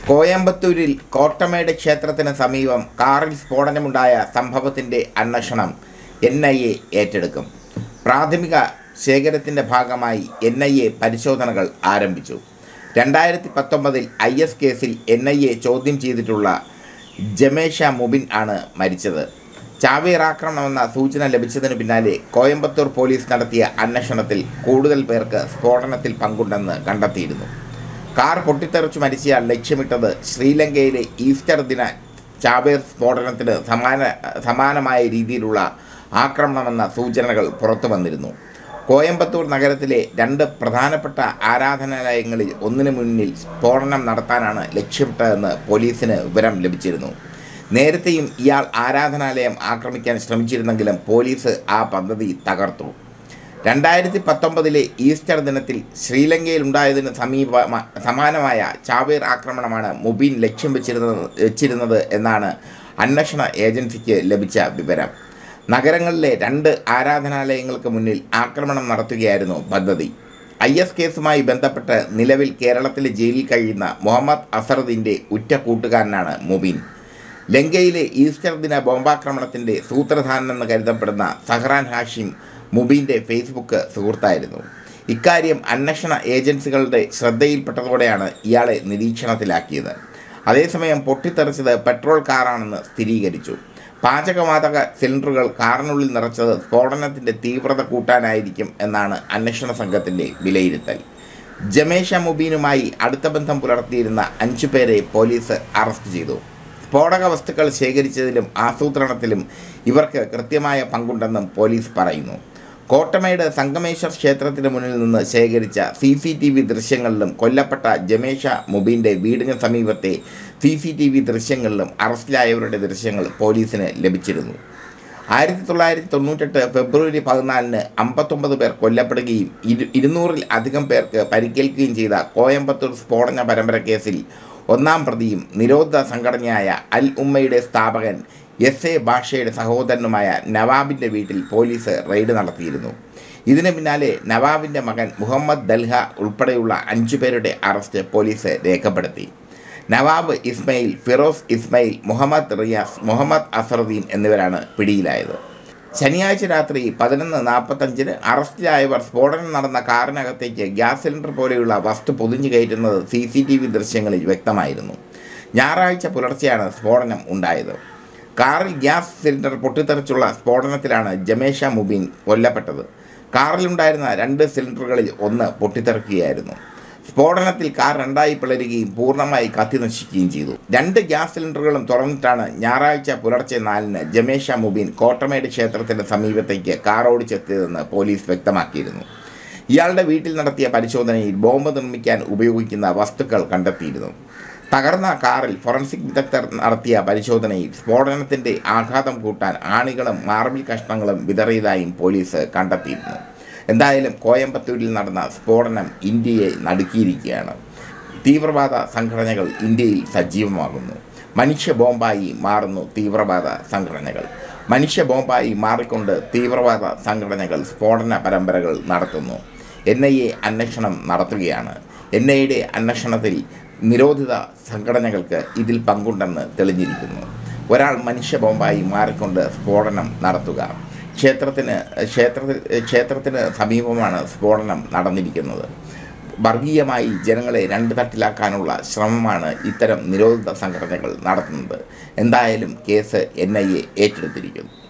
കോയമ്പത്തൂരിൽ കോട്ടമേട് ക്ഷേത്രത്തിന് സമീപം കാറിൽ സ്ഫോടനമുണ്ടായ സംഭവത്തിൻ്റെ അന്വേഷണം എൻ ഐ എ ഏറ്റെടുക്കും പ്രാഥമിക ശേഖരത്തിൻ്റെ ഭാഗമായി എൻ ഐ എ പരിശോധനകൾ ആരംഭിച്ചു രണ്ടായിരത്തി പത്തൊമ്പതിൽ ഐ എസ് കേസിൽ എൻ ഐ എ ചോദ്യം ചെയ്തിട്ടുള്ള ജമേഷ മുബിൻ ആണ് മരിച്ചത് ചാവേർ ആക്രമണമെന്ന സൂചന ലഭിച്ചതിനു പിന്നാലെ കോയമ്പത്തൂർ പോലീസ് നടത്തിയ അന്വേഷണത്തിൽ കൂടുതൽ പേർക്ക് സ്ഫോടനത്തിൽ പങ്കുണ്ടെന്ന് കണ്ടെത്തിയിരുന്നു കാർ പൊട്ടിത്തെറിച്ചു മരിച്ചയാൾ ലക്ഷ്യമിട്ടത് ശ്രീലങ്കയിലെ ഈസ്റ്റർ ദിന ചാവേർ സ്ഫോടനത്തിന് സമാന സമാനമായ രീതിയിലുള്ള ആക്രമണമെന്ന സൂചനകൾ പുറത്തു വന്നിരുന്നു കോയമ്പത്തൂർ നഗരത്തിലെ രണ്ട് പ്രധാനപ്പെട്ട ആരാധനാലയങ്ങളിൽ ഒന്നിനു മുന്നിൽ സ്ഫോടനം നടത്താനാണ് ലക്ഷ്യമിട്ടതെന്ന് പോലീസിന് വിവരം ലഭിച്ചിരുന്നു നേരത്തെയും ഇയാൾ ആരാധനാലയം ആക്രമിക്കാൻ ശ്രമിച്ചിരുന്നെങ്കിലും പോലീസ് ആ പദ്ധതി തകർത്തു രണ്ടായിരത്തി പത്തൊമ്പതിലെ ഈസ്റ്റർ ദിനത്തിൽ ശ്രീലങ്കയിലുണ്ടായതിന് സമീപ സമാനമായ ചാവേർ ആക്രമണമാണ് മുബീൻ ലക്ഷ്യം വെച്ചിരുന്നത് വെച്ചിരുന്നത് എന്നാണ് അന്വേഷണ ഏജൻസിക്ക് ലഭിച്ച വിവരം നഗരങ്ങളിലെ രണ്ട് ആരാധനാലയങ്ങൾക്ക് മുന്നിൽ ആക്രമണം നടത്തുകയായിരുന്നു പദ്ധതി ഐ എസ് കേസുമായി ബന്ധപ്പെട്ട് നിലവിൽ കേരളത്തിലെ ജയിലിൽ കഴിയുന്ന മുഹമ്മദ് അസറുദ്ദീൻ്റെ ഉറ്റ കൂട്ടുകാരനാണ് മുബീൻ ലങ്കയിലെ ഈസ്റ്റർ ദിന ബോംബാക്രമണത്തിൻ്റെ സൂത്രധാരനെന്ന് കരുതപ്പെടുന്ന സഹ്റാൻ ഹാഷിം മുബീൻ്റെ ഫേസ്ബുക്ക് സുഹൃത്തായിരുന്നു ഇക്കാര്യം അന്വേഷണ ഏജൻസികളുടെ ശ്രദ്ധയിൽപ്പെട്ടതോടെയാണ് ഇയാളെ നിരീക്ഷണത്തിലാക്കിയത് അതേസമയം പൊട്ടിത്തെറിച്ചത് പെട്രോൾ കാറാണെന്ന് സ്ഥിരീകരിച്ചു പാചകവാതക സിലിണ്ടറുകൾ കാറിനുള്ളിൽ നിറച്ചത് സ്ഫോടനത്തിൻ്റെ തീവ്രത കൂട്ടാനായിരിക്കും എന്നാണ് അന്വേഷണ സംഘത്തിൻ്റെ വിലയിരുത്തൽ ജമേഷ മുബീനുമായി അടുത്ത ബന്ധം പുലർത്തിയിരുന്ന അഞ്ചു പേരെ പോലീസ് അറസ്റ്റ് ചെയ്തു സ്ഫോടക വസ്തുക്കൾ ശേഖരിച്ചതിലും ആസൂത്രണത്തിലും ഇവർക്ക് കൃത്യമായ പങ്കുണ്ടെന്നും പോലീസ് പറയുന്നു കോട്ടമേട് സംഗമേശ്വർ ക്ഷേത്രത്തിന് മുന്നിൽ നിന്ന് ശേഖരിച്ച സി സി ടി വി ദൃശ്യങ്ങളിലും കൊല്ലപ്പെട്ട ജമേഷ മുബീൻ്റെ വീടിന് സമീപത്തെ സി സി ടി വി ദൃശ്യങ്ങളിലും അറസ്റ്റിലായവരുടെ ദൃശ്യങ്ങൾ പോലീസിന് ലഭിച്ചിരുന്നു ആയിരത്തി തൊള്ളായിരത്തി തൊണ്ണൂറ്റെട്ട് ഫെബ്രുവരി പതിനാലിന് അമ്പത്തൊമ്പത് പേർ കൊല്ലപ്പെടുകയും ഇരു ഇരുന്നൂറിൽ അധികം പേർക്ക് പരിക്കേൽക്കുകയും ചെയ്ത കോയമ്പത്തൂർ സ്ഫോടന പരമ്പര കേസിൽ ഒന്നാം പ്രതിയും നിരോധിത സംഘടനയായ അൽ ഉമ്മയുടെ സ്ഥാപകൻ എസ് എ ഭാഷയുടെ സഹോദരനുമായ നവാബിൻ്റെ വീട്ടിൽ പോലീസ് റെയ്ഡ് നടത്തിയിരുന്നു ഇതിന് പിന്നാലെ നവാബിൻ്റെ മകൻ മുഹമ്മദ് ദൽഹ ഉൾപ്പെടെയുള്ള അഞ്ചു പേരുടെ അറസ്റ്റ് പോലീസ് രേഖപ്പെടുത്തി നവാബ് ഇസ്മയിൽ ഫിറോസ് ഇസ്മയിൽ മുഹമ്മദ് റിയാസ് മുഹമ്മദ് അസറുദ്ദീൻ എന്നിവരാണ് പിടിയിലായത് ശനിയാഴ്ച രാത്രി പതിനൊന്ന് നാൽപ്പത്തഞ്ചിന് അറസ്റ്റിലായവർ സ്ഫോടനം നടന്ന കാറിനകത്തേക്ക് ഗ്യാസ് സിലിണ്ടർ പോലെയുള്ള വസ്തു പൊതിഞ്ഞു കയറ്റുന്നത് സി സി ടി വി ദൃശ്യങ്ങളിൽ വ്യക്തമായിരുന്നു ഞായറാഴ്ച പുലർച്ചെയാണ് സ്ഫോടനം ഉണ്ടായത് കാറിൽ ഗ്യാസ് സിലിണ്ടർ പൊട്ടിത്തെറിച്ചുള്ള സ്ഫോടനത്തിലാണ് ജമേഷ മുബീൻ കൊല്ലപ്പെട്ടത് കാറിലുണ്ടായിരുന്ന രണ്ട് സിലിണ്ടറുകളിൽ ഒന്ന് പൊട്ടിത്തെറിക്കുകയായിരുന്നു സ്ഫോടനത്തിൽ കാർ രണ്ടായി പിളരുകയും പൂർണ്ണമായി കത്തി നശിക്കുകയും ചെയ്തു രണ്ട് ഗ്യാസ് സിലിണ്ടറുകളും തുറന്നിട്ടാണ് ഞായറാഴ്ച പുലർച്ചെ നാലിന് ജമേഷ മുബീൻ കോട്ടമേട് ക്ഷേത്രത്തിന്റെ സമീപത്തേക്ക് കാർ ഓടിച്ചെത്തിയതെന്ന് പോലീസ് വ്യക്തമാക്കിയിരുന്നു ഇയാളുടെ വീട്ടിൽ നടത്തിയ പരിശോധനയിൽ ബോംബ് നിർമ്മിക്കാൻ ഉപയോഗിക്കുന്ന വസ്തുക്കൾ കണ്ടെത്തിയിരുന്നു തകർന്ന കാറിൽ ഫോറൻസിക് വിദഗ്ധർ നടത്തിയ പരിശോധനയിൽ സ്ഫോടനത്തിന്റെ ആഘാതം കൂട്ടാൻ ആണികളും മാർബിൾ കഷ്ണങ്ങളും വിതറിയതായും പോലീസ് കണ്ടെത്തിയിരുന്നു എന്തായാലും കോയമ്പത്തൂരിൽ നടന്ന സ്ഫോടനം ഇന്ത്യയെ നടുക്കിയിരിക്കുകയാണ് തീവ്രവാദ സംഘടനകൾ ഇന്ത്യയിൽ സജീവമാകുന്നു മനുഷ്യ ബോംബായി മാറുന്നു തീവ്രവാദ സംഘടനകൾ മനുഷ്യ ബോംബായി മാറിക്കൊണ്ട് തീവ്രവാദ സംഘടനകൾ സ്ഫോടന പരമ്പരകൾ നടത്തുന്നു എൻ ഐ എ അന്വേഷണം നടത്തുകയാണ് എൻ ഐയുടെ അന്വേഷണത്തിൽ നിരോധിത സംഘടനകൾക്ക് ഇതിൽ പങ്കുണ്ടെന്ന് തെളിഞ്ഞിരിക്കുന്നു ഒരാൾ മനുഷ്യ ബോംബായി മാറിക്കൊണ്ട് സ്ഫോടനം നടത്തുക ക്ഷേത്രത്തിന് ക്ഷേത്രത്തിൽ ക്ഷേത്രത്തിന് സമീപമാണ് സ്ഫോടനം നടന്നിരിക്കുന്നത് വർഗീയമായി ജനങ്ങളെ രണ്ട് തട്ടിലാക്കാനുള്ള ശ്രമമാണ് ഇത്തരം നിരോധിത സംഘടനകൾ നടത്തുന്നത് എന്തായാലും കേസ് എൻ ഐ എ ഏറ്റെടുത്തിരിക്കുന്നു